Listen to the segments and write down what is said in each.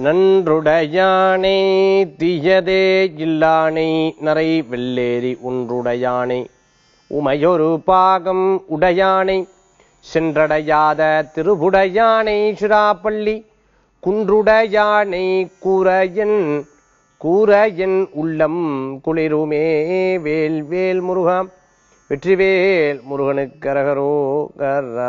நன்றுடையானே தீயதே இல்லானை நரை வெள்ளேரி ஒன்றுடையானே உமையொரு பாகம் உடையானை சென்றடையாத திருவுடையானை சிராப்பள்ளி குன்றுடையானை கூரையன் கூரையன் உள்ளம் குளிருமே வேல் வேல் முருகாம் வெற்றிவேல் முருகனுக்கு அரகரோகரா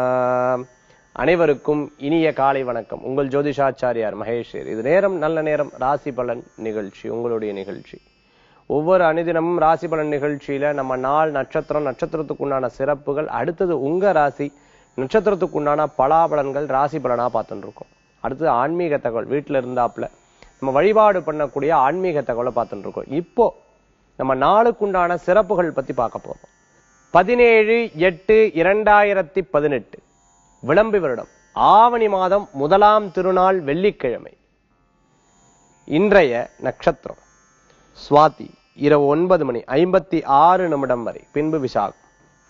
அனைவருக்கும் இனிய காலை வணக்கம் உங்கள் ஜோதிஷாச்சாரியார் மகேஷர் இது நேரம் நல்ல நேரம் ராசி பலன் நிகழ்ச்சி உங்களுடைய நிகழ்ச்சி ஒவ்வொரு அனுதினமும் ராசி பலன் நிகழ்ச்சியில நம்ம நாள் நட்சத்திரம் நட்சத்திரத்துக்கு உண்டான சிறப்புகள் அடுத்தது உங்க ராசி நட்சத்திரத்துக்கு உண்டான பலாபலன்கள் ராசி பலனா பார்த்துட்டு இருக்கோம் அடுத்தது ஆன்மீக தகவல் வீட்டுல இருந்தாப்புல நம்ம வழிபாடு பண்ணக்கூடிய ஆன்மீக தகவலை பார்த்துட்டு இருக்கோம் இப்போ நம்ம நாளுக்குண்டான சிறப்புகள் பத்தி பார்க்க போறோம் பதினேழு எட்டு இரண்டாயிரத்தி பதினெட்டு விளம்பி வருடம் ஆவணி மாதம் முதலாம் திருநாள் வெள்ளிக்கிழமை இன்றைய நட்சத்திரம் சுவாதி இரவு ஒன்பது மணி ஐம்பத்தி ஆறு நிமிடம் வரை பின்பு விசாகம்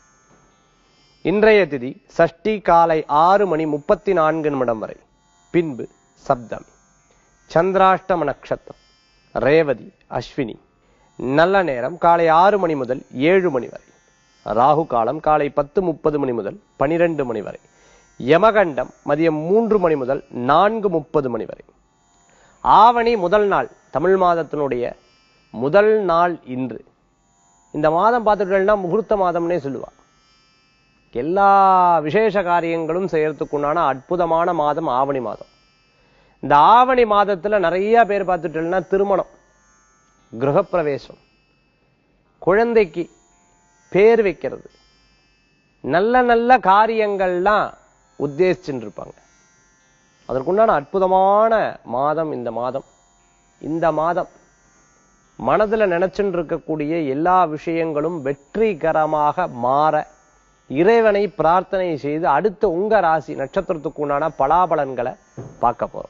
இன்றைய திதி சஷ்டி காலை ஆறு மணி முப்பத்தி நான்கு நிமிடம் வரை பின்பு சப்தமி சந்திராஷ்டம நட்சத்திரம் ரேவதி அஸ்வினி நல்ல நேரம் காலை ஆறு மணி முதல் ஏழு மணி வரை ராகு காலம் காலை பத்து முப்பது மணி முதல் பனிரெண்டு மணி வரை யமகண்டம் மதியம் மூன்று மணி முதல் நான்கு முப்பது மணி வரை ஆவணி முதல் நாள் தமிழ் மாதத்தினுடைய முதல் நாள் இன்று இந்த மாதம் பார்த்துட்டோம்னா முகூர்த்த மாதம்னே சொல்லுவா எல்லா விசேஷ காரியங்களும் செய்யறதுக்குண்டான அற்புதமான மாதம் ஆவணி மாதம் இந்த ஆவணி மாதத்துல நிறைய பேர் பார்த்துட்டோம்னா திருமணம் கிரகப்பிரவேசம் குழந்தைக்கு பேர் வைக்கிறது நல்ல நல்ல காரியங்கள்லாம் உத்தேசிச்சுட்டு இருப்பாங்க அதற்குண்டான அற்புதமான மாதம் இந்த மாதம் இந்த மாதம் மனதுல நினைச்சுட்டு இருக்கக்கூடிய எல்லா விஷயங்களும் வெற்றிகரமாக மாற இறைவனை பிரார்த்தனை செய்து அடுத்த உங்க ராசி நட்சத்திரத்துக்கு உண்டான பலாபலன்களை பார்க்க போறோம்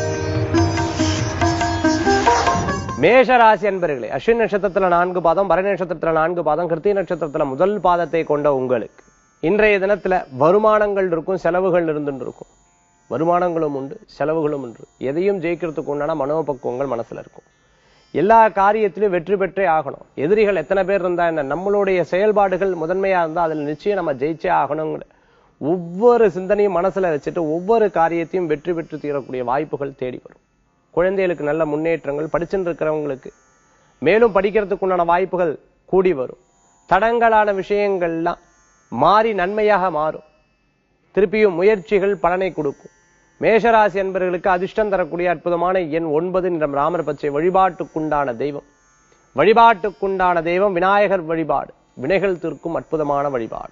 மேஷ ராசி அன்பர்களே அஸ்வின் நட்சத்திரத்துல நான்கு பாதம் பரணி நட்சத்திரத்துல நான்கு பாதம் கிருத்திக நட்சத்திரத்துல முதல் பாதத்தை கொண்ட உங்களுக்கு இன்றைய தினத்துல வருமானங்கள் இருக்கும் செலவுகள் இருந்துட்டு இருக்கும் வருமானங்களும் உண்டு செலவுகளும் உண்டு எதையும் ஜெயிக்கிறதுக்கு உண்டான மனோபக்குவங்கள் மனசுல இருக்கும் எல்லா காரியத்திலும் வெற்றி பெற்றே ஆகணும் எதிரிகள் எத்தனை பேர் இருந்தா என்ன நம்மளுடைய செயல்பாடுகள் முதன்மையா இருந்தா அதுல நிச்சயம் நம்ம ஜெயிச்சே ஆகணுங்கிற ஒவ்வொரு சிந்தனையும் மனசுல வச்சுட்டு ஒவ்வொரு காரியத்தையும் வெற்றி பெற்று தீரக்கூடிய வாய்ப்புகள் தேடி வரும் குழந்தைகளுக்கு நல்ல முன்னேற்றங்கள் படிச்சுட்டு இருக்கிறவங்களுக்கு மேலும் படிக்கிறதுக்கு உண்டான வாய்ப்புகள் கூடி வரும் தடங்கலான விஷயங்கள்லாம் மாறி நன்மையாக மாறும் திருப்பியும் முயற்சிகள் பலனை கொடுக்கும் மேஷராசி என்பவர்களுக்கு அதிர்ஷ்டம் தரக்கூடிய அற்புதமான எண் ஒன்பது நிறம் ராமர் பச்சை வழிபாட்டுக்குண்டான தெய்வம் வழிபாட்டுக்குண்டான தெய்வம் விநாயகர் வழிபாடு வினைகள் தீர்க்கும் அற்புதமான வழிபாடு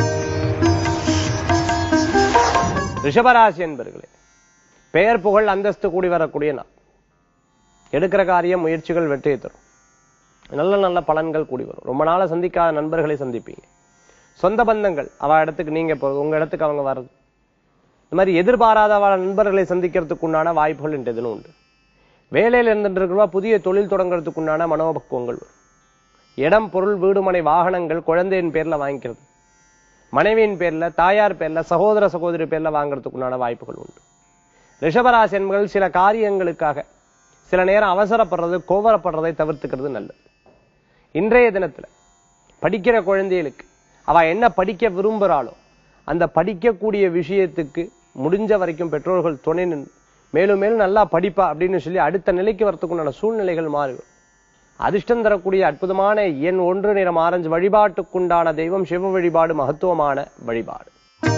ரிஷபராசி என்பர்களே பெயர் புகழ் அந்தஸ்து கூடி வரக்கூடிய நாள் எடுக்கிற காரியம் முயற்சிகள் வெற்றியை தரும் நல்ல நல்ல பலன்கள் கூடி வரும் ரொம்ப நாளா சந்திக்காத நண்பர்களை சந்திப்பீங்க சொந்த பந்தங்கள் அவ இடத்துக்கு நீங்க போறது உங்க இடத்துக்கு அவங்க வர்றது இந்த மாதிரி எதிர்பாராத அவ நண்பர்களை சந்திக்கிறதுக்கு உண்டான வாய்ப்புகள் இன்றைய தினம் உண்டு வேலையில இருந்துட்டு இருக்கிறவா புதிய தொழில் தொடங்குறதுக்கு உண்டான மனோபக்குவங்கள் வரும் இடம் பொருள் வீடு மனை வாகனங்கள் குழந்தையின் பேர்ல வாங்கிக்கிறது மனைவியின் பேர்ல தாயார் பேர்ல சகோதர சகோதரி பேர்ல வாங்குறதுக்கு உண்டான வாய்ப்புகள் உண்டு ரிஷபராசி என்பர்கள் சில காரியங்களுக்காக சில நேரம் அவசரப்படுறது கோவரப்படுறதை தவிர்த்துக்கிறது நல்லது இன்றைய தினத்துல படிக்கிற குழந்தைகளுக்கு அவ என்ன படிக்க விரும்புறாளோ அந்த படிக்கக்கூடிய விஷயத்துக்கு முடிஞ்ச வரைக்கும் பெற்றோர்கள் துணை நின்று மேலும் மேலும் நல்லா படிப்பா அப்படின்னு சொல்லி அடுத்த நிலைக்கு வரத்துக்குண்டான சூழ்நிலைகள் மாறும் அதிர்ஷ்டம் தரக்கூடிய அற்புதமான எண் ஒன்று நிறம் ஆரஞ்சு வழிபாட்டுக்குண்டான தெய்வம் சிவ வழிபாடு மகத்துவமான வழிபாடு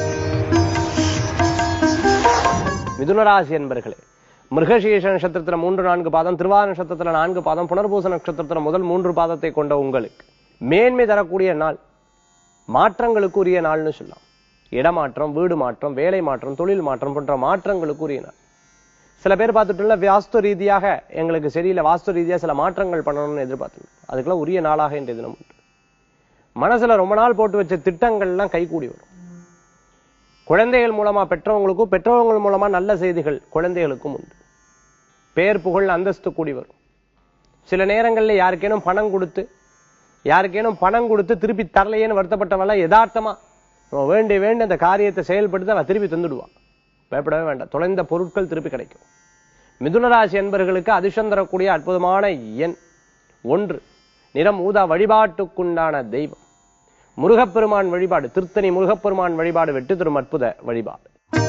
மிதுனராசி என்பர்களே மிருகசீஷ நட்சத்திரத்துல மூன்று நான்கு பாதம் திருவார நட்சத்திரத்துல நான்கு பாதம் புனர்பூச நட்சத்திரத்துல முதல் மூன்று பாதத்தை கொண்ட உங்களுக்கு மேன்மை தரக்கூடிய நாள் மாற்றங்களுக்கு உரிய நாள்னு சொல்லலாம் இடமாற்றம் வீடு மாற்றம் வேலை மாற்றம் தொழில் மாற்றம் போன்ற மாற்றங்களுக்கு உரிய நாள் சில பேர் பார்த்துட்டுல வாஸ்து ரீதியாக எங்களுக்கு சரியில்லை வாஸ்து ரீதியா சில மாற்றங்கள் பண்ணணும்னு எதிர்பார்த்து அதுக்கெல்லாம் உரிய நாளாக இன்றைய தினம் உண்டு மனசுல ரொம்ப நாள் போட்டு வச்ச திட்டங்கள்லாம் கைகூடி வரும் குழந்தைகள் மூலமா பெற்றவங்களுக்கும் பெற்றவங்கள் மூலமா நல்ல செய்திகள் குழந்தைகளுக்கும் உண்டு பேர் புகழ் அந்தஸ்து கூடி வரும் சில நேரங்கள்ல யாருக்கேனும் பணம் கொடுத்து யாருக்கேனும் பணம் கொடுத்து திருப்பி தரலையேன்னு வருத்தப்பட்டவெல்லாம் யதார்த்தமா அவன் வேண்டி வேண்டி அந்த காரியத்தை செயல்படுத்தி அவன் திருப்பி தந்துடுவான் பயப்படவே வேண்டாம் தொலைந்த பொருட்கள் திருப்பி கிடைக்கும் மிதுனராசி என்பர்களுக்கு அதிர்ஷ்டம் தரக்கூடிய அற்புதமான எண் ஒன்று நிறம் ஊதா வழிபாட்டுக்குண்டான தெய்வம் முருகப்பெருமான் வழிபாடு திருத்தணி முருகப்பெருமான் வழிபாடு வெற்றி தரும் அற்புத வழிபாடு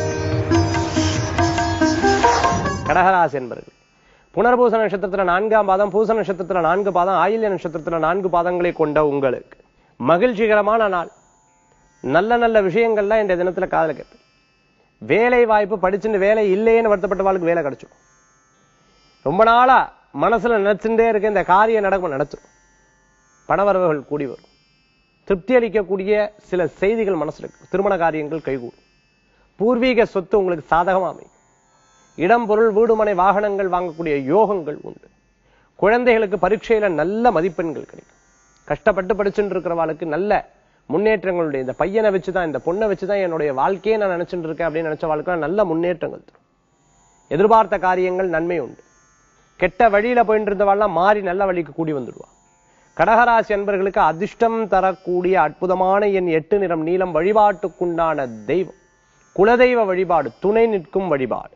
கடகராசி என்பர்கள் புனர்பூச நட்சத்திரத்துல நான்காம் பாதம் பூச நட்சத்திரத்துல நான்கு பாதம் ஆயில்ய நட்சத்திரத்துல நான்கு பாதங்களை கொண்ட உங்களுக்கு மகிழ்ச்சிகரமான நாள் நல்ல நல்ல விஷயங்கள்லாம் இந்த தினத்துல காதல கேட்பேன் வேலை வாய்ப்பு படிச்சுட்டு வேலை இல்லையேன்னு வருத்தப்பட்ட வாழ்க்கை வேலை கிடைச்சிடும் ரொம்ப நாளா மனசுல நினைச்சுட்டே இருக்க இந்த காரியம் நடக்கும் நடத்தும் பணவரவுகள் கூடி வரும் திருப்தி அளிக்கக்கூடிய சில செய்திகள் மனசுல இருக்கு திருமண காரியங்கள் கைகூடும் பூர்வீக சொத்து உங்களுக்கு சாதகமா அமையும் இடம் பொருள் வீடுமனை வாகனங்கள் வாங்கக்கூடிய யோகங்கள் உண்டு குழந்தைகளுக்கு பரீட்சையில நல்ல மதிப்பெண்கள் கிடைக்கும் கஷ்டப்பட்டு படிச்சுட்டு இருக்கிறவாளுக்கு நல்ல முன்னேற்றங்களுடைய இந்த பையனை வச்சுதான் இந்த பொண்ணை வச்சுதான் என்னுடைய வாழ்க்கையை நான் நினைச்சுட்டு இருக்கேன் அப்படின்னு நினைச்ச வாழ்க்கை நல்ல முன்னேற்றங்கள் தரும் எதிர்பார்த்த காரியங்கள் நன்மை உண்டு கெட்ட வழியில போயிட்டு இருந்தவாள்லாம் மாறி நல்ல வழிக்கு கூடி வந்துடுவா கடகராசி அன்பர்களுக்கு அதிர்ஷ்டம் தரக்கூடிய அற்புதமான என் எட்டு நிறம் நீளம் வழிபாட்டுக்குண்டான தெய்வம் குலதெய்வ வழிபாடு துணை நிற்கும் வழிபாடு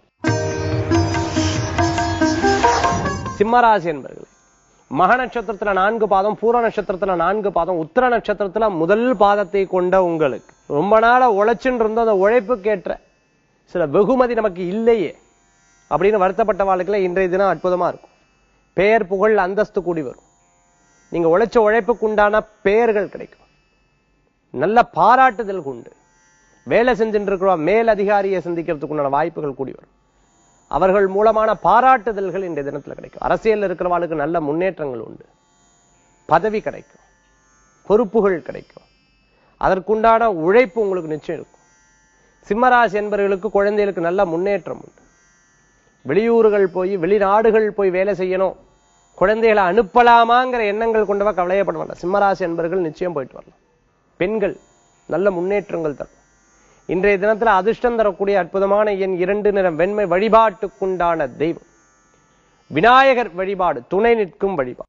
சிம்மராசி என்பர்களே மக நட்சத்திரத்துல நான்கு பாதம் பூர நட்சத்திரத்துல நான்கு பாதம் உத்தர நட்சத்திரத்துல முதல் பாதத்தை கொண்ட உங்களுக்கு ரொம்ப நாளா உழைச்சுன்னு இருந்த அந்த உழைப்புக்கேற்ற சில வெகுமதி நமக்கு இல்லையே அப்படின்னு வருத்தப்பட்ட வாழ்க்கையில இன்றைய தினம் அற்புதமா இருக்கும் பெயர் புகழ் அந்தஸ்து கூடி வரும் நீங்க உழைச்ச உழைப்புக்கு உண்டான பெயர்கள் கிடைக்கும் நல்ல பாராட்டுதல் உண்டு வேலை செஞ்சுட்டு இருக்கிற மேல் அதிகாரியை சந்திக்கிறதுக்கு உண்டான வாய்ப்புகள் கூடி வரும் அவர்கள் மூலமான பாராட்டுதல்கள் இன்றைய தினத்துல கிடைக்கும் அரசியல் இருக்கிறவாளுக்கு நல்ல முன்னேற்றங்கள் உண்டு பதவி கிடைக்கும் பொறுப்புகள் கிடைக்கும் அதற்குண்டான உழைப்பு உங்களுக்கு நிச்சயம் இருக்கும் சிம்மராசி என்பவர்களுக்கு குழந்தைகளுக்கு நல்ல முன்னேற்றம் உண்டு வெளியூர்கள் போய் வெளிநாடுகள் போய் வேலை செய்யணும் குழந்தைகளை அனுப்பலாமாங்கிற எண்ணங்கள் கொண்டவா கவலையப்பட வேண்டாம் சிம்மராசி என்பவர்கள் நிச்சயம் போயிட்டு வரலாம் பெண்கள் நல்ல முன்னேற்றங்கள் தரும் இன்றைய தினத்துல அதிர்ஷ்டம் தரக்கூடிய அற்புதமான என் இரண்டு நிறம் வெண்மை வழிபாட்டுக்குண்டான தெய்வம் விநாயகர் வழிபாடு துணை நிற்கும் வழிபாடு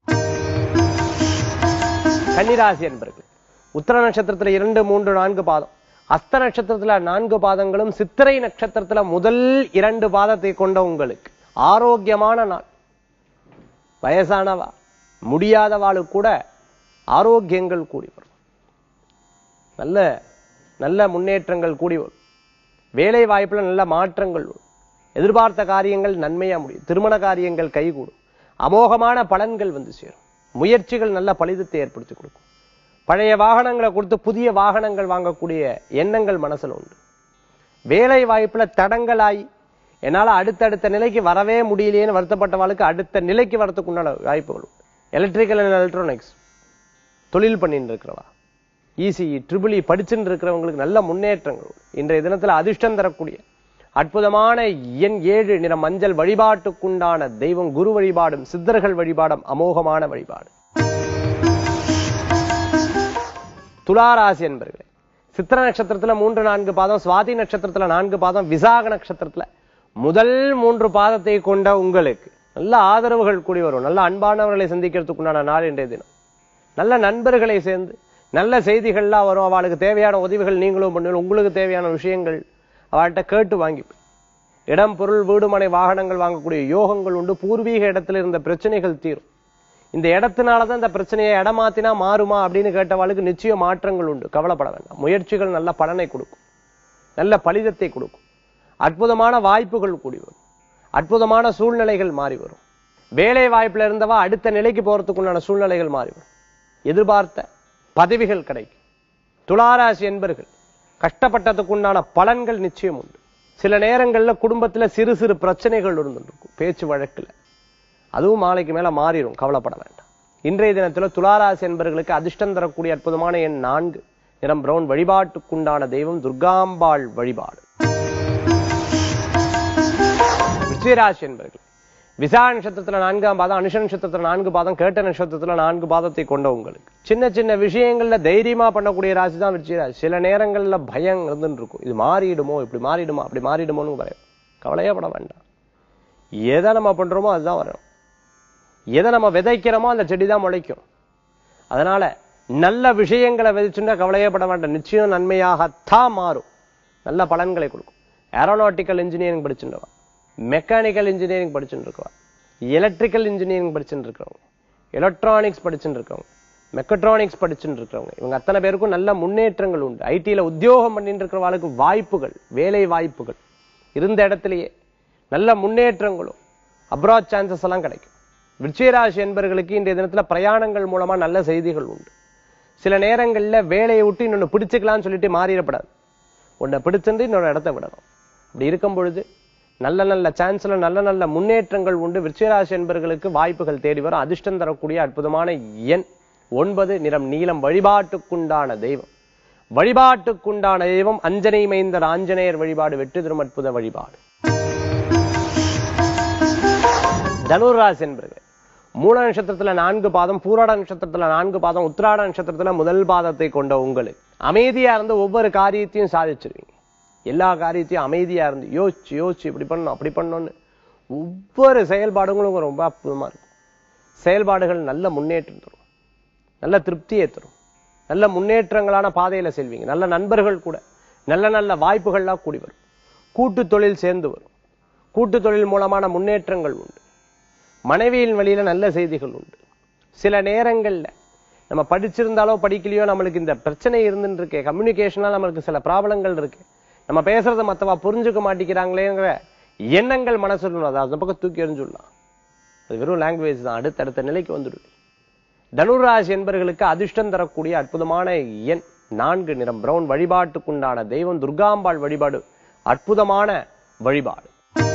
கன்னிராசி என்பர்கள் உத்தர நட்சத்திரத்துல இரண்டு மூன்று நான்கு பாதம் அஸ்த நட்சத்திரத்துல நான்கு பாதங்களும் சித்திரை நட்சத்திரத்துல முதல் இரண்டு பாதத்தை கொண்ட உங்களுக்கு ஆரோக்கியமான நாள் வயசானவா முடியாதவாளுக்கு கூட ஆரோக்கியங்கள் கூடி வரும் நல்ல நல்ல முன்னேற்றங்கள் கூடி வரும் வேலை வாய்ப்புல நல்ல மாற்றங்கள் வரும் எதிர்பார்த்த காரியங்கள் நன்மையா முடியும் திருமண காரியங்கள் கைகூடும் அமோகமான பலன்கள் வந்து சேரும் முயற்சிகள் நல்ல பலிதத்தை ஏற்படுத்தி கொடுக்கும் பழைய வாகனங்களை கொடுத்து புதிய வாகனங்கள் வாங்கக்கூடிய எண்ணங்கள் மனசுல உண்டு வேலை வாய்ப்புல தடங்களாய் என்னால அடுத்தடுத்த நிலைக்கு வரவே முடியலையேன்னு வருத்தப்பட்டவாளுக்கு அடுத்த நிலைக்கு வரத்துக்கு உண்டான வாய்ப்புகள் உண்டு எலக்ட்ரிக்கல் அண்ட் எலக்ட்ரானிக்ஸ் தொழில் பண்ணிட்டு இருக்கிறவா இசிஇ ட்ரிபிள் இ படிச்சுட்டு இருக்கிறவங்களுக்கு நல்ல முன்னேற்றங்கள் உண்டு. இன்றைய தினத்துல அதிர்ஷ்டம் தரக்கூடிய அற்புதமான எண் ஏழு நிற மஞ்சள் வழிபாட்டுக்குண்டான தெய்வம் குரு வழிபாடும் சித்தர்கள் வழிபாடும் அமோகமான வழிபாடு துளாராசி என்பர்களே சித்திர நட்சத்திரத்துல மூன்று நான்கு பாதம் சுவாதி நட்சத்திரத்துல நான்கு பாதம் விசாக நட்சத்திரத்துல முதல் மூன்று பாதத்தை கொண்ட உங்களுக்கு நல்ல ஆதரவுகள் கூடி வரும் நல்ல அன்பானவர்களை சந்திக்கிறதுக்கு உண்டான நாள் இன்றைய தினம் நல்ல நண்பர்களை சேர்ந்து நல்ல செய்திகள்லாம் வரும் அவளுக்கு தேவையான உதவிகள் நீங்களும் பண்ணுவீங்க உங்களுக்கு தேவையான விஷயங்கள் அவள்கிட்ட கேட்டு வாங்கிப்பேன் இடம் பொருள் வீடு மனை வாகனங்கள் வாங்கக்கூடிய யோகங்கள் உண்டு பூர்வீக இடத்துல இருந்த பிரச்சனைகள் தீரும் இந்த இடத்தினாலதான் இந்த பிரச்சனையை இடமாத்தினா மாறுமா அப்படின்னு கேட்டவாளுக்கு நிச்சயம் மாற்றங்கள் உண்டு கவலைப்பட வேண்டாம் முயற்சிகள் நல்ல பலனை கொடுக்கும் நல்ல பலிதத்தை கொடுக்கும் அற்புதமான வாய்ப்புகள் கூடி வரும் அற்புதமான சூழ்நிலைகள் மாறி வரும் வேலை வாய்ப்புல இருந்தவா அடுத்த நிலைக்கு போறதுக்குண்டான சூழ்நிலைகள் மாறி வரும் எதிர்பார்த்த பதவிகள் கிடைக்கும் துளாராசி என்பர்கள் கஷ்டப்பட்டதுக்குண்டான பலன்கள் நிச்சயம் உண்டு சில நேரங்கள்ல குடும்பத்துல சிறு சிறு பிரச்சனைகள் இருந்துருக்கும் பேச்சு வழக்குல அதுவும் நாளைக்கு மேல மாறிடும் கவலைப்பட வேண்டாம் இன்றைய தினத்துல துளாராசி என்பர்களுக்கு அதிர்ஷ்டம் தரக்கூடிய அற்புதமான எண் நான்கு நிறம் பிரவுன் வழிபாட்டுக்குண்டான தெய்வம் துர்காம்பாள் வழிபாடு விஜயராசி என்பர்கள் விசா நட்சத்திரத்துல நான்காம் பாதம் அனுஷ நட்சத்திரத்துல நான்கு பாதம் கேட்ட நட்சத்திரத்துல நான்கு பாதத்தை கொண்ட உங்களுக்கு சின்ன சின்ன விஷயங்கள்ல தைரியமா பண்ணக்கூடிய ராசி தான் விருச்சிகராசி சில நேரங்கள்ல பயம் இருந்துட்டு இருக்கும் இது மாறிடுமோ இப்படி மாறிடுமா அப்படி மாறிடுமோன்னு பயம் கவலையே பட வேண்டாம் எதை நம்ம பண்றோமோ அதுதான் வரும் எதை நம்ம விதைக்கிறோமோ அந்த செடி தான் முளைக்கும் அதனால நல்ல விஷயங்களை விதைச்சுட்டா கவலையே பட வேண்டாம் நிச்சயம் நன்மையாகத்தான் மாறும் நல்ல பலன்களை கொடுக்கும் ஏரோநாட்டிக்கல் இன்ஜினியரிங் படிச்சுட்டவா மெக்கானிக்கல் இன்ஜினியரிங் படிச்சுட்டு இருக்கவா எலக்ட்ரிக்கல் இன்ஜினியரிங் படிச்சுட்டு இருக்கிறவங்க எலக்ட்ரானிக்ஸ் படிச்சுட்டு இருக்கிறவங்க மெக்கட்ரானிக்ஸ் படிச்சுட்டு இருக்கிறவங்க இவங்க அத்தனை பேருக்கும் நல்ல முன்னேற்றங்கள் உண்டு ஐடியில உத்தியோகம் பண்ணிட்டு இருக்கிறவங்களுக்கு வாய்ப்புகள் வேலை வாய்ப்புகள் இருந்த இடத்திலேயே நல்ல முன்னேற்றங்களும் அப்ராட் சான்சஸ் எல்லாம் கிடைக்கும் விருச்சிகராசி என்பவர்களுக்கு இன்றைய தினத்துல பிரயாணங்கள் மூலமா நல்ல செய்திகள் உண்டு சில நேரங்கள்ல வேலையை விட்டு இன்னொன்னு பிடிச்சுக்கலாம்னு சொல்லிட்டு மாறிடப்படாது ஒன்றை பிடிச்சிருந்து இன்னொரு இடத்த விடணும் அப்படி இருக்கும் பொழுது நல்ல நல்ல சான்ஸ்ல நல்ல நல்ல முன்னேற்றங்கள் உண்டு விருச்சிகராசி என்பவர்களுக்கு வாய்ப்புகள் தேடி வரும் அதிர்ஷ்டம் தரக்கூடிய அற்புதமான எண் ஒன்பது நிறம் நீலம் வழிபாட்டுக்குண்டான தெய்வம் வழிபாட்டுக்குண்டான தெய்வம் அஞ்சனை மைந்தர் ஆஞ்சநேயர் வழிபாடு வெற்றி தரும் அற்புத வழிபாடு தனுராசி என்பர்கள் மூல நட்சத்திரத்துல நான்கு பாதம் பூராட நட்சத்திரத்துல நான்கு பாதம் உத்திராட நட்சத்திரத்துல முதல் பாதத்தை கொண்ட உங்களுக்கு அமைதியா இருந்து ஒவ்வொரு காரியத்தையும் சாதிச்சிருவீங்க எல்லா காரியத்தையும் அமைதியா இருந்து யோசிச்சு யோசிச்சு இப்படி பண்ணணும் அப்படி பண்ணணும்னு ஒவ்வொரு செயல்பாடுகளும் ரொம்ப அற்புதமா இருக்கும் செயல்பாடுகள் நல்ல முன்னேற்றம் தரும் நல்ல திருப்தியை தரும் நல்ல முன்னேற்றங்களான பாதையில செல்வீங்க நல்ல நண்பர்கள் கூட நல்ல நல்ல வாய்ப்புகள்லாம் கூடி வரும் கூட்டு தொழில் சேர்ந்து வரும் கூட்டு தொழில் மூலமான முன்னேற்றங்கள் உண்டு மனைவியின் வழியில நல்ல செய்திகள் உண்டு சில நேரங்கள்ல நம்ம படிச்சிருந்தாலோ படிக்கலையோ நம்மளுக்கு இந்த பிரச்சனை இருந்துட்டு இருக்கே கம்யூனிகேஷனா நம்மளுக்கு சில ப்ராப்ளங்கள் இருக்கு நம்ம பேசுறத மத்தவா புரிஞ்சுக்க மாட்டேங்கிறாங்களேங்கிற எண்ணங்கள் மனசுல அதை அந்த பக்கம் தூக்கி எறிஞ்சுடலாம் அது வெறும் லாங்குவேஜ் தான் அடுத்தடுத்த நிலைக்கு வந்துடுது தனுராசி என்பவர்களுக்கு அதிர்ஷ்டம் தரக்கூடிய அற்புதமான எண் நான்கு நிறம் பிரவுன் வழிபாட்டுக்குண்டான தெய்வம் துர்காம்பாள் வழிபாடு அற்புதமான வழிபாடு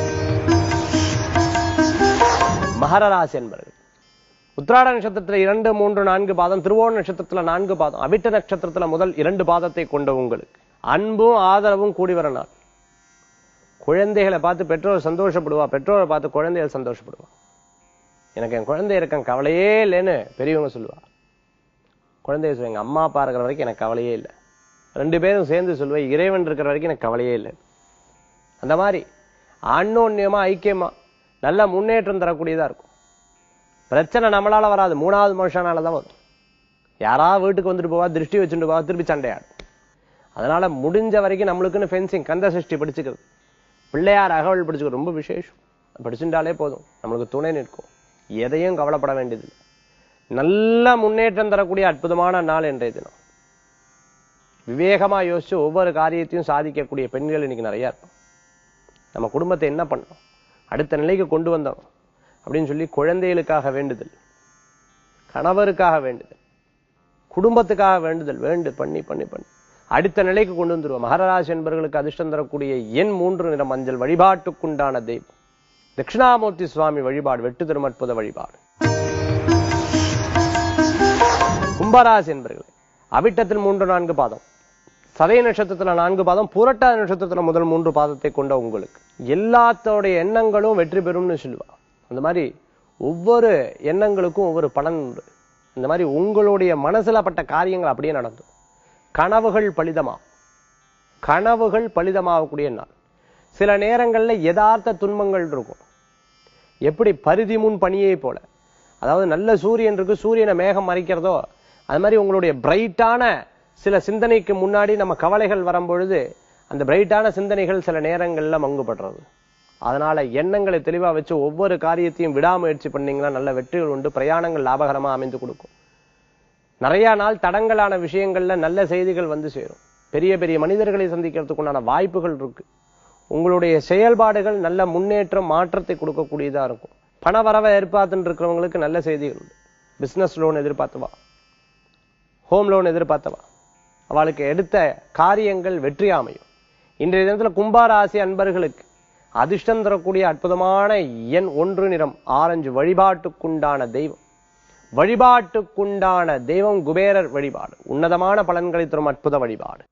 மகர ராசி என்பவர்கள் உத்திராட நட்சத்திரத்துல இரண்டு மூன்று நான்கு பாதம் திருவோண நட்சத்திரத்துல நான்கு பாதம் அவிட்ட நட்சத்திரத்துல முதல் இரண்டு பாதத்தை கொண்ட உங்களுக்கு அன்பும் ஆதரவும் கூடி வர நாள் குழந்தைகளை பார்த்து பெற்றோர் சந்தோஷப்படுவா பெற்றோரை பார்த்து குழந்தைகள் சந்தோஷப்படுவா எனக்கு என் குழந்தை இருக்கான் கவலையே இல்லைன்னு பெரியவங்க சொல்லுவா குழந்தைய சொல்லுவாங்க அம்மா அப்பா இருக்கிற வரைக்கும் எனக்கு கவலையே இல்லை ரெண்டு பேரும் சேர்ந்து சொல்லுவேன் இறைவன் இருக்கிற வரைக்கும் எனக்கு கவலையே இல்லை அந்த மாதிரி அன்னோன்யமா ஐக்கியமா நல்ல முன்னேற்றம் தரக்கூடியதா இருக்கும் பிரச்சனை நம்மளால வராது மூணாவது மனுஷனால தான் வரும் யாராவது வீட்டுக்கு வந்துட்டு போவா திருஷ்டி வச்சுட்டு போவா திருப்பி சண்டையாடும் அதனால முடிஞ்ச வரைக்கும் நம்மளுக்குன்னு ஃபென்சிங் கந்த சஷ்டி படிச்சுக்கிறது பிள்ளையார் அகவல் படிச்சுக்கிறது ரொம்ப விசேஷம் படிச்சுட்டாலே போதும் நம்மளுக்கு துணை நிற்கும் எதையும் கவலைப்பட வேண்டியதில்லை நல்ல முன்னேற்றம் தரக்கூடிய அற்புதமான நாள் இன்றைய தினம் விவேகமா யோசிச்சு ஒவ்வொரு காரியத்தையும் சாதிக்கக்கூடிய பெண்கள் இன்னைக்கு நிறைய இருக்கும் நம்ம குடும்பத்தை என்ன பண்ணணும் அடுத்த நிலைக்கு கொண்டு வந்தோம் அப்படின்னு சொல்லி குழந்தைகளுக்காக வேண்டுதல் கணவருக்காக வேண்டுதல் குடும்பத்துக்காக வேண்டுதல் வேண்டு பண்ணி பண்ணி பண்ணி அடுத்த நிலைக்கு கொண்டு வந்துருவோம் மகராசி என்பவர்களுக்கு அதிர்ஷ்டம் தரக்கூடிய எண் மூன்று நிற மஞ்சள் வழிபாட்டுக்குண்டான தெய்வம் தட்சிணாமூர்த்தி சுவாமி வழிபாடு வெட்டு தரும் அற்புத வழிபாடு கும்பராசி என்பர்களே அவிட்டத்தில் மூன்று நான்கு பாதம் சதய நட்சத்திரத்துல நான்கு பாதம் புரட்டாதி நட்சத்திரத்துல முதல் மூன்று பாதத்தை கொண்ட உங்களுக்கு எல்லாத்தோடைய எண்ணங்களும் வெற்றி பெறும்னு சொல்லுவா அந்த மாதிரி ஒவ்வொரு எண்ணங்களுக்கும் ஒவ்வொரு பலன் உண்டு இந்த மாதிரி உங்களுடைய மனசுல பட்ட காரியங்கள் அப்படியே நடந்தும் கனவுகள் பலிதமாகும் கனவுகள் பலிதமாகக்கூடிய நாள் சில நேரங்கள்ல யதார்த்த துன்பங்கள் இருக்கும் எப்படி பருதி முன் பனியை போல அதாவது நல்ல சூரியன் இருக்கு சூரியனை மேகம் மறைக்கிறதோ அது மாதிரி உங்களுடைய பிரைட்டான சில சிந்தனைக்கு முன்னாடி நம்ம கவலைகள் வரும்பொழுது அந்த பிரைட்டான சிந்தனைகள் சில நேரங்கள்ல மங்குபடுறது அதனால எண்ணங்களை தெளிவா வச்சு ஒவ்வொரு காரியத்தையும் விடாமுயற்சி பண்ணீங்கன்னா நல்ல வெற்றிகள் உண்டு பிரயாணங்கள் லாபகரமா அமைந்து கொடுக்கும் நிறைய நாள் தடங்கலான விஷயங்கள்ல நல்ல செய்திகள் வந்து சேரும் பெரிய பெரிய மனிதர்களை சந்திக்கிறதுக்குண்டான வாய்ப்புகள் இருக்கு உங்களுடைய செயல்பாடுகள் நல்ல முன்னேற்றம் மாற்றத்தை கொடுக்கக்கூடியதா இருக்கும் பண வரவை எதிர்பார்த்துட்டு இருக்கிறவங்களுக்கு நல்ல செய்திகள் உண்டு பிசினஸ் லோன் எதிர்பார்த்தவா ஹோம் லோன் எதிர்பார்த்தவா அவளுக்கு எடுத்த காரியங்கள் வெற்றி அமையும் இன்றைய தினத்துல கும்பாராசி அன்பர்களுக்கு அதிர்ஷ்டம் தரக்கூடிய அற்புதமான எண் ஒன்று நிறம் ஆரஞ்சு வழிபாட்டுக்குண்டான தெய்வம் வழிபாட்டுக்குண்டான தெய்வம் குபேரர் வழிபாடு உன்னதமான பலன்களை தரும் அற்புத வழிபாடு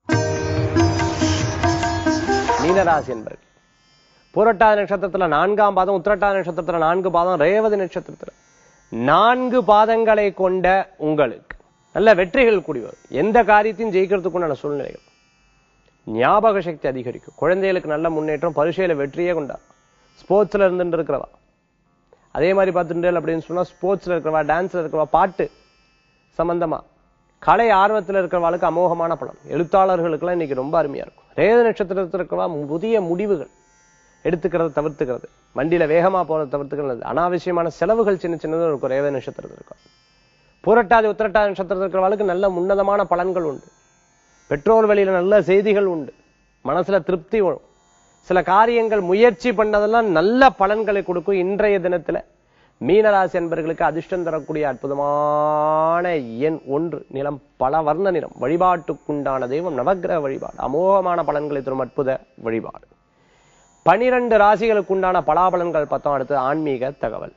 மீனராசி என்பர்கள் புரட்டாதி நட்சத்திரத்துல நான்காம் பாதம் உத்திரட்டாதி நட்சத்திரத்துல நான்கு பாதம் ரேவதி நட்சத்திரத்துல நான்கு பாதங்களை கொண்ட உங்களுக்கு நல்ல வெற்றிகள் கூடி வரும் எந்த காரியத்தையும் ஜெயிக்கிறதுக்குண்டான சூழ்நிலைகள் ஞாபக சக்தி அதிகரிக்கும் குழந்தைகளுக்கு நல்ல முன்னேற்றம் பரிசையில வெற்றியே கொண்டார் ஸ்போர்ட்ஸ்ல இருந்துட்டு இருக்கிறவா அதே மாதிரி பார்த்துட்டு அப்படின்னு சொன்னா ஸ்போர்ட்ஸ்ல இருக்கிறவா டான்ஸ்ல இருக்கிறவா பாட்டு சம்பந்தமா கலை ஆர்வத்தில் இருக்கிறவாளுக்கு அமோகமான பலன் எழுத்தாளர்களுக்கெல்லாம் இன்னைக்கு ரொம்ப அருமையா இருக்கும் ரேத நட்சத்திரத்தில் இருக்கிறவா புதிய முடிவுகள் எடுத்துக்கிறத தவிர்த்துக்கிறது வண்டியில வேகமா போறத தவிர்த்துக்கிறது அனாவசியமான செலவுகள் சின்ன சின்னதாக இருக்கும் ரேவ நட்சத்திரத்தில் இருக்கும் புரட்டாதி உத்திரட்டாதி நட்சத்திரத்தில் இருக்கிறவளுக்கு நல்ல உன்னதமான பலன்கள் உண்டு பெற்றோர் வழியில நல்ல செய்திகள் உண்டு மனசுல திருப்தி வரும் சில காரியங்கள் முயற்சி பண்ணதெல்லாம் நல்ல பலன்களை கொடுக்கும் இன்றைய தினத்துல மீனராசி என்பர்களுக்கு அதிர்ஷ்டம் தரக்கூடிய அற்புதமான எண் ஒன்று நிலம் பல வர்ண நிறம் வழிபாட்டுக்குண்டான தெய்வம் நவக்கிரக வழிபாடு அமோகமான பலன்களை தரும் அற்புத வழிபாடு பனிரெண்டு ராசிகளுக்கு உண்டான பலாபலன்கள் பார்த்தோம் அடுத்து ஆன்மீக தகவல்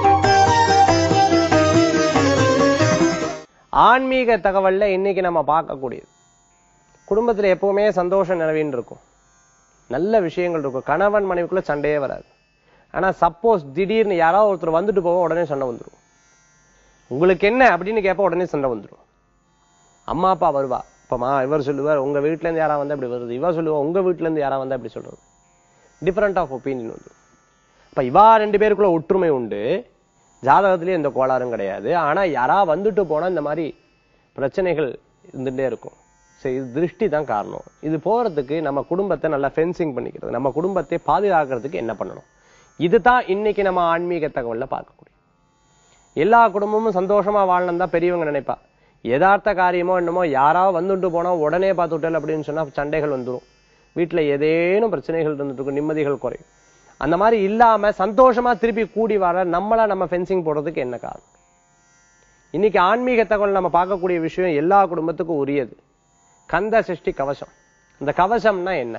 ஆன்மீக தகவல்ல இன்னைக்கு நம்ம பார்க்கக்கூடியது குடும்பத்துல எப்பவுமே சந்தோஷம் நிலவின்னு இருக்கும் நல்ல விஷயங்கள் இருக்கும் கணவன் மனைவிக்குள்ள சண்டையே வராது ஆனா சப்போஸ் திடீர்னு யாராவது ஒருத்தர் வந்துட்டு போக உடனே சண்டை வந்துடும் உங்களுக்கு என்ன அப்படின்னு கேட்ப உடனே சண்டை வந்துடும் அம்மா அப்பா வருவா இப்பமா இவர் சொல்லுவார் உங்க வீட்ல இருந்து யாரா வந்தா இப்படி வருது இவ சொல்லுவா உங்க வீட்ல இருந்து யாரா வந்தா இப்படி சொல்றது டிஃபரெண்ட் ஆஃப் ஒப்பீனியன் வந்து அப்ப இவா ரெண்டு பேருக்குள்ள ஒற்றுமை உண்டு ஜாதகத்திலேயே எந்த கோளாறும் கிடையாது ஆனா யாரா வந்துட்டு போனா இந்த மாதிரி பிரச்சனைகள் இருந்துட்டே இருக்கும் சரி இது திருஷ்டி தான் காரணம் இது போறதுக்கு நம்ம குடும்பத்தை நல்லா ஃபென்சிங் பண்ணிக்கிறது நம்ம குடும்பத்தை பாதுகாக்கிறதுக்கு என்ன பண்ணணும் இதுதான் இன்னைக்கு நம்ம ஆன்மீக தகவல்ல பார்க்கக்கூடிய எல்லா குடும்பமும் சந்தோஷமா வாழணும் தான் பெரியவங்க நினைப்பா யதார்த்த காரியமோ என்னமோ யாராவது வந்துட்டு போனா உடனே பார்த்து விட்டல் அப்படின்னு சொன்னா சண்டைகள் வந்துரும் வீட்டுல ஏதேனும் பிரச்சனைகள் இருந்துட்டு இருக்கும் நிம்மதிகள் குறையும் அந்த மாதிரி இல்லாம சந்தோஷமா திருப்பி கூடி வர நம்மளா நம்ம ஃபென்சிங் போடுறதுக்கு என்ன காரணம் இன்னைக்கு ஆன்மீக தகவல் நம்ம பார்க்கக்கூடிய விஷயம் எல்லா குடும்பத்துக்கும் உரியது கந்த சஷ்டி கவசம் இந்த கவசம்னா என்ன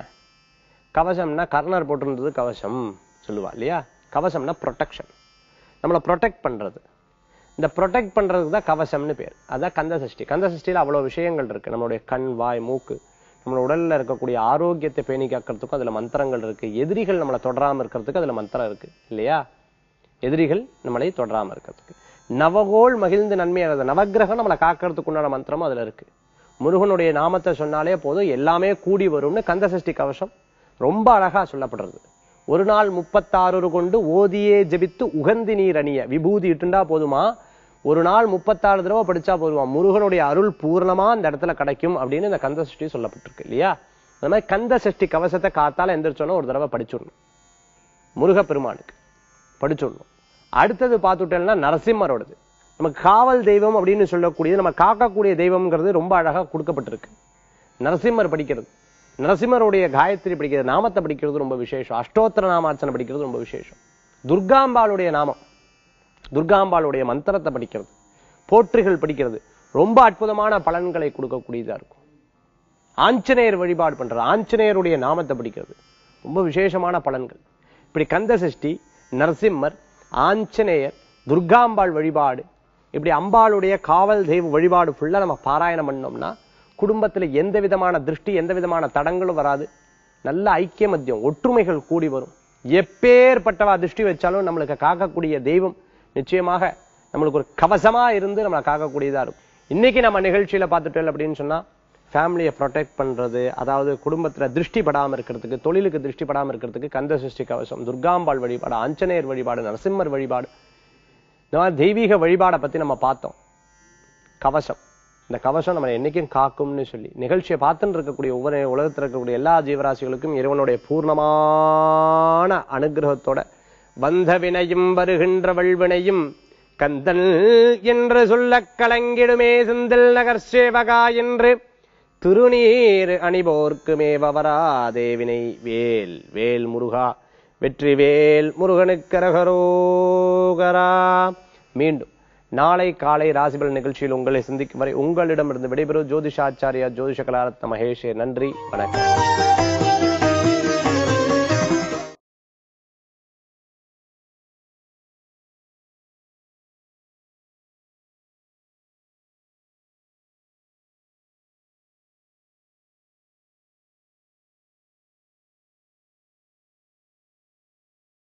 கவசம்னா கர்ணர் போட்டிருந்தது கவசம் சொல்லுவா இல்லையா கவசம்னா ப்ரொடெக்ஷன் நம்மளை ப்ரொடெக்ட் பண்றது இந்த ப்ரொடெக்ட் பண்றதுக்கு தான் கவசம்னு பேர் அதான் கந்த சஷ்டி கந்த சஷ்டியில அவ்வளவு விஷயங்கள் இருக்கு நம்மளுடைய கண் வாய் மூக்கு நம்ம உடல்ல இருக்கக்கூடிய ஆரோக்கியத்தை பேணி காக்கிறதுக்கும் அதுல மந்திரங்கள் இருக்கு எதிரிகள் நம்மளை தொடராம இருக்கிறதுக்கு அதுல மந்திரம் இருக்கு இல்லையா எதிரிகள் நம்மளை தொடராம இருக்கிறதுக்கு நவகோள் மகிழ்ந்து நன்மை அடைந்த நவக்கிரகம் நம்மளை காக்கிறதுக்கு உண்டான மந்திரமும் அதுல இருக்கு முருகனுடைய நாமத்தை சொன்னாலே போதும் எல்லாமே கூடி வரும்னு கந்த சஷ்டி கவசம் ரொம்ப அழகா சொல்லப்படுறது ஒரு நாள் முப்பத்தாறு கொண்டு ஓதியே ஜெபித்து உகந்தி நீர் அணிய விபூதி இட்டுண்டா போதுமா ஒரு நாள் முப்பத்தாறு தடவை படிச்சா போதுமா முருகனுடைய அருள் பூர்ணமா அந்த இடத்துல கிடைக்கும் அப்படின்னு இந்த கந்த சஷ்டி சொல்லப்பட்டிருக்கு இல்லையா அந்த மாதிரி கந்த சஷ்டி கவசத்தை காத்தால எந்திரிச்சோன்னா ஒரு தடவை படிச்சுடணும் முருகப்பெருமானுக்கு படிச்சுடணும் அடுத்தது பார்த்துட்டேன்னா நரசிம்மரோடது நம்ம காவல் தெய்வம் அப்படின்னு சொல்லக்கூடியது நம்ம காக்கக்கூடிய தெய்வம்ங்கிறது ரொம்ப அழகா கொடுக்கப்பட்டிருக்கு நரசிம்மர் படிக்கிறது நரசிம்மருடைய காயத்ரி படிக்கிறது நாமத்தை படிக்கிறது ரொம்ப விசேஷம் அஷ்டோத்திர நாமார்ச்சனை படிக்கிறது ரொம்ப விசேஷம் துர்காம்பாளுடைய நாமம் துர்காம்பாளுடைய மந்திரத்தை படிக்கிறது போற்றிகள் படிக்கிறது ரொம்ப அற்புதமான பலன்களை கொடுக்கக்கூடியதா இருக்கும் ஆஞ்சநேயர் வழிபாடு பண்றது ஆஞ்சநேயருடைய நாமத்தை படிக்கிறது ரொம்ப விசேஷமான பலன்கள் இப்படி கந்த சஷ்டி நரசிம்மர் ஆஞ்சநேயர் துர்காம்பாள் வழிபாடு இப்படி அம்பாளுடைய காவல் தெய்வ வழிபாடு ஃபுல்லா நம்ம பாராயணம் பண்ணோம்னா குடும்பத்துல எந்த விதமான திருஷ்டி எந்த விதமான தடங்களும் வராது நல்ல ஐக்கிய மத்தியம் ஒற்றுமைகள் கூடி வரும் எப்பேற்பட்டவா திருஷ்டி வச்சாலும் நம்மளுக்கு காக்கக்கூடிய தெய்வம் நிச்சயமாக நம்மளுக்கு ஒரு கவசமா இருந்து நம்மளை காக்கக்கூடியதா இருக்கும் இன்னைக்கு நம்ம நிகழ்ச்சியில பார்த்துட்டோம் அப்படின்னு சொன்னா ஃபேமிலியை ப்ரொடெக்ட் பண்றது அதாவது குடும்பத்துல திருஷ்டி படாம இருக்கிறதுக்கு தொழிலுக்கு திருஷ்டி படாம இருக்கிறதுக்கு கந்த சஷ்டி கவசம் துர்காம்பாள் வழிபாடு ஆஞ்சநேயர் வழிபாடு நரசிம்மர் வழிபாடு இந்த மாதிரி தெய்வீக வழிபாடை பத்தி நம்ம பார்த்தோம் கவசம் இந்த கவசம் நம்ம என்னைக்கும் காக்கும்னு சொல்லி நிகழ்ச்சியை பார்த்துன்னு இருக்கக்கூடிய ஒவ்வொரு உலகத்தில் இருக்கக்கூடிய எல்லா ஜீவராசிகளுக்கும் இறைவனுடைய பூர்ணமான அனுகிரகத்தோட வந்த வினையும் வருகின்ற வல்வினையும் கந்தன் என்று சொல்லக் கலங்கிடுமே செந்தில் நகர் சேவகா என்று திருநீர் அணிபோர்க்கு மேவரா தேவினை வேல் வேல் முருகா வெற்றி வேல் முருகனுக்கரகரோகரா மீண்டும் நாளை காலை ராசிபல் நிகழ்ச்சியில் உங்களை சந்திக்கும் வரை உங்களிடமிருந்து விடைபெறும் ஜோதிஷாச்சாரியா ஜோதிஷ கலாரத்ன மகேஷே நன்றி வணக்கம்